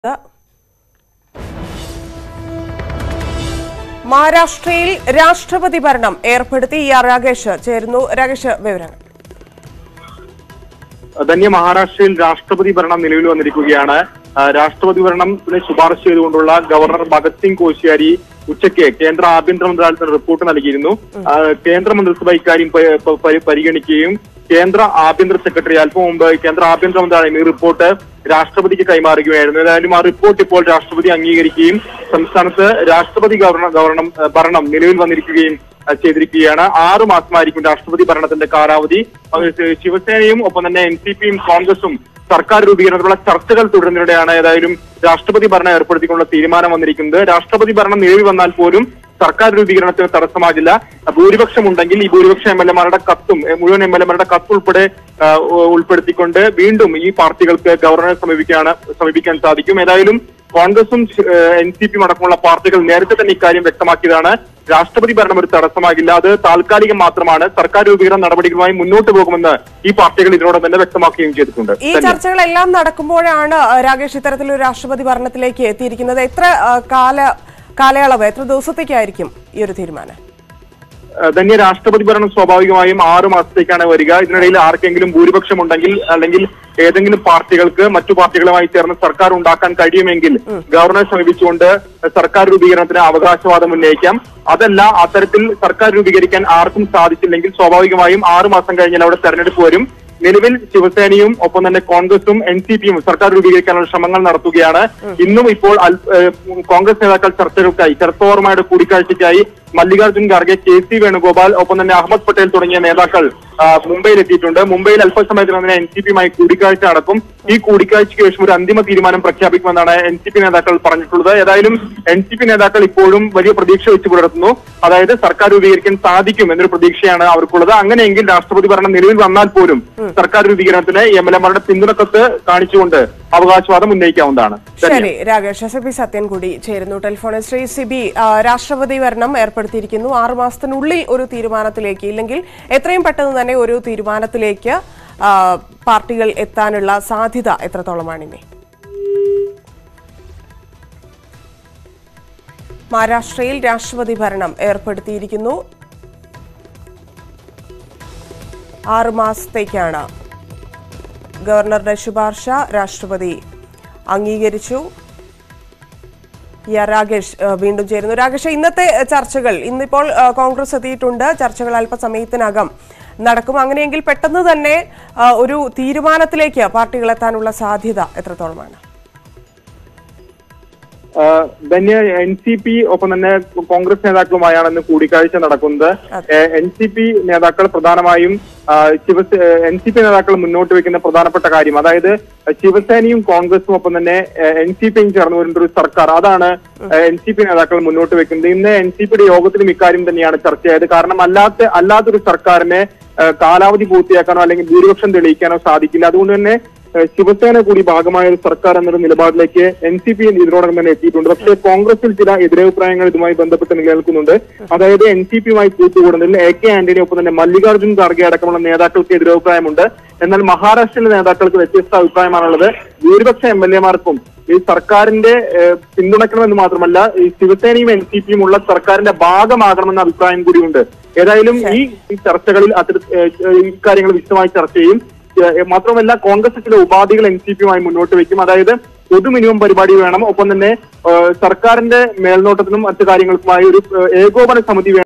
മഹാരാഷ്ട്രയിൽ രാഷ്ട്രപതി ഭരണം ഏർപ്പെടുത്തി ഇ ആർ രാകേഷ് ചേരുന്നു രാകേഷ് വിവരങ്ങൾ ധന്യ മഹാരാഷ്ട്രയിൽ രാഷ്ട്രപതി ഭരണം നിലവിൽ വന്നിരിക്കുകയാണ് ആ, രാഷ്ട്രപതി ഭരണത്തിന് ശുപാർശ ചെയ്തുകൊണ്ടുള്ള ഗവർണർ ഭഗത് സിംഗ് കോശ്യാരി ഉച്ചയ്ക്ക് കേന്ദ്ര ആഭ്യന്തര മന്ത്രാലയത്തിന് റിപ്പോർട്ട് നൽകിയിരുന്നു ആ, കേന്ദ്ര മന്ത്രിസഭ ഇക്കാര്യം പ- പ- പരി- പരിഗണിക്കുകയും കേന്ദ്ര ആഭ്യന്തര സെക്രട്ടറി അല്പം മുമ്പ് കേന്ദ്ര ആഭ്യന്തര മന്ത്രാലയം ഈ റിപ്പോർട്ട് രാഷ്ട്രപതിക്ക് കൈമാറുകയായിരുന്നു ഏതായാലും ആ റിപ്പോർട്ട് ഇപ്പോൾ രാഷ്ട്രപതി അംഗീകരിക്കുകയും സംസ്ഥാനത്ത് രാഷ്ട്രപതി ഗവർണർ ഗവർണം ഭരണം നിലവിൽ വന്നിരിക്കുകയും അഹ് ചെയ്തിരിക്കുകയാണ് ആറു മാസമായിരിക്കും രാഷ്ട്രപതി ഭരണത്തിന്റെ കാലാവധി അത് ശിവസേനയും ഒപ്പം തന്നെ എൻ സി പിയും കോൺഗ്രസും സർക്കാർ രൂപീകരണത്തിലുള്ള ചർച്ചകൾ തുടരുന്നതിനിടെയാണ് ഏതായാലും രാഷ്ട്രപതി ഭരണം ഏർപ്പെടുത്തിക്കൊണ്ടുള്ള തീരുമാനം വന്നിരിക്കുന്നത് രാഷ്ട്രപതി ഭരണം നിലവിൽ വന്നാൽ പോലും സർക്കാർ രൂപീകരണത്തിന് തടസ്സമാകില്ല ഭൂരിപക്ഷം ഉണ്ടെങ്കിൽ ഈ ഭൂരിപക്ഷ എം എൽ എമാരുടെ കത്തും എ, മുഴുവൻ എം എൽ എമാരുടെ കത്ത് ഉൾപ്പെടെ ആ, ഉ- ഉൾപ്പെടുത്തിക്കൊണ്ട് വീണ്ടും ഈ പാർട്ടികൾക്ക് ഗവർണറെ സമീപിക്കാണ് സമീപിക്കാൻ സാധിക്കും ഏതായാലും കോൺഗ്രസും എൻ സി പിയും അടക്കമുള്ള പാർട്ടികൾ നേരത്തെ തന്നെ ഇക്കാര്യം വ്യക്തമാക്കിയതാണ് രാഷ്ട്രപതി ഭരണം ഒരു തടസ്സമാകില്ല അത് താൽക്കാലികം മാത്രമാണ് സർക്കാർ രൂപീകരണ നടപടികളുമായി മുന്നോട്ട് പോകുമെന്ന് ഈ പാർട്ടികൾ ഇതിനോടൊപ്പം തന്നെ വ്യക്തമാക്കുകയും ചെയ്തിട്ടുണ്ട് ഈ ധന്യ. ചർച്ചകളെല്ലാം നടക്കുമ്പോഴാണ് ആ, രാകേഷ് ഇത്തരത്തിലൊരു രാഷ്ട്രപതി ഭരണത്തിലേക്ക് എത്തിയിരിക്കുന്നത് എത്ര ആ, കാല കാലയളവ് എത്ര ദിവസത്തേക്കായിരിക്കും ഈ ഒരു തീരുമാനം ഏഹ് ധന്യ രാഷ്ട്രപതി ഭരണം സ്വാഭാവികമായും ആറു മാസത്തേക്കാണ് വരിക ഇതിനിടയിൽ ആർക്കെങ്കിലും ഭൂരിപക്ഷം ഉണ്ടെങ്കിൽ അല്ലെങ്കിൽ ഏതെങ്കിലും പാർട്ടികൾക്ക് മറ്റു പാർട്ടികളുമായി ചേർന്ന് സർക്കാർ ഉണ്ടാക്കാൻ കഴിയുമെങ്കിൽ ഗവർണറെ സമീപിച്ചുകൊണ്ട് സർക്കാർ രൂപീകരണത്തിന് അവകാശവാദം ഉന്നയിക്കാം അതല്ല അത്തരത്തിൽ സർക്കാർ രൂപീകരിക്കാൻ ആർക്കും സാധിച്ചില്ലെങ്കിൽ സ്വാഭാവികമായും ആറു മാസം കഴിഞ്ഞാൽ അവിടെ തെരഞ്ഞെടുപ്പ് വരും നിലവിൽ ശിവസേനയും ഒപ്പം തന്നെ കോൺഗ്രസും എൻ സി പിയും സർക്കാർ രൂപീകരിക്കാനുള്ള ശ്രമങ്ങൾ നടത്തുകയാണ് ഇന്നും ഇപ്പോൾ അൽ- ഏഹ് കോൺഗ്രസ് നേതാക്കൾ ചർച്ചകൾക്കായി ശരത് പവാറുമായുടെ കൂടിക്കാഴ്ചയ്ക്കായി മല്ലികാർജ്ജുൻ ഖാർഗെ കെ സി വേണുഗോപാൽ ഒപ്പം തന്നെ അഹമ്മദ് പട്ടേൽ തുടങ്ങിയ നേതാക്കൾ ആ, മുംബൈയിൽ എത്തിയിട്ടുണ്ട് മുംബൈയിൽ അല്പസമയത്തിനകം തന്നെ എൻ സി പിയുമായി കൂടിക്കാഴ്ച നടക്കും ഈ കൂടിക്കാഴ്ചയ്ക്ക് ശേഷം ഒരു അന്തിമ തീരുമാനം പ്രഖ്യാപിക്കുമെന്നാണ് എൻ സി പി നേതാക്കൾ പറഞ്ഞിട്ടുള്ളത് ഏതായാലും എൻ സി പി നേതാക്കൾ ഇപ്പോഴും വലിയ പ്രതീക്ഷ വെച്ച് പുലർത്തുന്നു അതായത് സർക്കാർ രൂപീകരിക്കാൻ സാധിക്കും എന്നൊരു പ്രതീക്ഷയാണ് അവർക്കുള്ളത് അങ്ങനെയെങ്കിൽ രാഷ്ട്രപതി ഭരണം നിലവിൽ വന്നാൽ പോലും സർക്കാർ രൂപീകരണത്തിന് എം എൽ എമാരുടെ പിന്തുണക്കത്ത് കാണിച്ചുകൊണ്ട് അവകാശവാദം ഉന്നയിക്കാവുന്നതാണ് ശരി രാകേഷ് എസ് പി സത്യൻ കൂടി ചേരുന്നു ടെലിഫോണിൽ ശ്രീ സിബി ആ, രാഷ്ട്രപതി ഭരണം ഏർപ്പെടുത്തിയിരിക്കുന്നു ആറു മാസത്തിനുള്ളിൽ ഒരു തീരുമാനത്തിലേക്ക് ഇല്ലെങ്കിൽ എത്രയും പെട്ടെന്ന് തന്നെ ഒരു തീരുമാനത്തിലേക്ക് ആ, പാർട്ടികൾ എത്താനുള്ള സാധ്യത എത്രത്തോളമാണ് ഇനി മഹാരാഷ്ട്രയിൽ രാഷ്ട്രപതി ഭരണം ഏർപ്പെടുത്തിയിരിക്കുന്നു ആറു മാസത്തേക്കാണ് ഗവർണറുടെ ശുപാർശ രാഷ്ട്രപതി അംഗീകരിച്ചു യാ രാകേഷ് ഏഹ്, വീണ്ടും ചേരുന്നു രാകേഷ് ഇന്നത്തെ ഏഹ്, ചർച്ചകൾ ഇന്നിപ്പോൾ ഏഹ്, കോൺഗ്രസ് എത്തിയിട്ടുണ്ട് ചർച്ചകൾ അല്പസമയത്തിനകം നടക്കും അങ്ങനെയെങ്കിൽ പെട്ടെന്ന് തന്നെ ഏഹ്, ഒരു തീരുമാനത്തിലേക്ക് പാർട്ടികൾ എത്താനുള്ള സാധ്യത എത്രത്തോളമാണ് ആഹ് ധന്യ എൻ സി പി ഒപ്പം തന്നെ കോൺഗ്രസ് നേതാക്കളുമായാണ് ഇന്ന് കൂടിക്കാഴ്ച നടക്കുന്നത് എൻ സി പി നേതാക്കൾ പ്രധാനമായും ആഹ് ശിവസേ എൻ സി പി നേതാക്കൾ മുന്നോട്ട് വെക്കുന്ന പ്രധാനപ്പെട്ട കാര്യം അതായത് ശിവസേനയും കോൺഗ്രസും ഒപ്പം തന്നെ എൻ സി പിയും ചേർന്ന് വരുന്ന ഒരു സർക്കാർ അതാണ് എൻ സി പി നേതാക്കൾ മുന്നോട്ട് വെക്കുന്നത് ഇന്ന് എൻ സി പിയുടെ യോഗത്തിലും ഇക്കാര്യം തന്നെയാണ് ചർച്ചയായത് കാരണം അല്ലാത്ത അല്ലാത്തൊരു സർക്കാരിനെ ആഹ് കാലാവധി പൂർത്തിയാക്കാനോ അല്ലെങ്കിൽ ഭൂരിപക്ഷം തെളിയിക്കാനോ സാധിക്കില്ല അതുകൊണ്ട് തന്നെ ഏഹ് ശിവസേന കൂടി ഭാഗമായ ഒരു സർക്കാർ എന്നൊരു നിലപാടിലേക്ക് എൻ സി പി ഇതിനോടകം തന്നെ എത്തിയിട്ടുണ്ട് പക്ഷേ കോൺഗ്രസിൽ ചില എതിരഭിപ്രായങ്ങൾ ഇതുമായി ബന്ധപ്പെട്ട് നിലനിൽക്കുന്നുണ്ട് അതായത് എൻ സി പിയുമായി കൂട്ടുകൂടുന്നതിൽ എ കെ ആന്റണി ഒപ്പം തന്നെ മല്ലികാർജ്ജുൻ ഖാർഗെ അടക്കമുള്ള നേതാക്കൾക്ക് എതിരഭിപ്രായമുണ്ട് എന്നാൽ മഹാരാഷ്ട്രയിലെ നേതാക്കൾക്ക് വ്യത്യസ്ത അഭിപ്രായമാണുള്ളത് ഭൂരിപക്ഷ എം എൽ എമാർക്കും ഈ സർക്കാരിന്റെ ഏഹ്, പിന്തുണയ്ക്കണമെന്ന് മാത്രമല്ല ഈ ശിവസേനയും എൻ സി പിയും ഉള്ള സർക്കാരിന്റെ ഭാഗമാകണമെന്ന അഭിപ്രായം കൂടിയുണ്ട് ഏതായാലും ഈ ഈ ചർച്ചകളിൽ അത്തര ഏഹ്, ഇക്കാര്യങ്ങൾ വിശദമായി ചർച്ച ചെയ്യും ഏഹ് മാത്രമല്ല കോൺഗ്രസ് ചില ഉപാധികൾ എൻ സി പിയുമായി മുന്നോട്ട് വെക്കും അതായത് പൊതു മിനിമം പരിപാടി വേണം ഒപ്പം തന്നെ ഏഹ് സർക്കാരിന്റെ മേൽനോട്ടത്തിനും മറ്റു കാര്യങ്ങൾക്കുമായി ഒരു ഏഹ് ഏകോപന സമിതി വേണം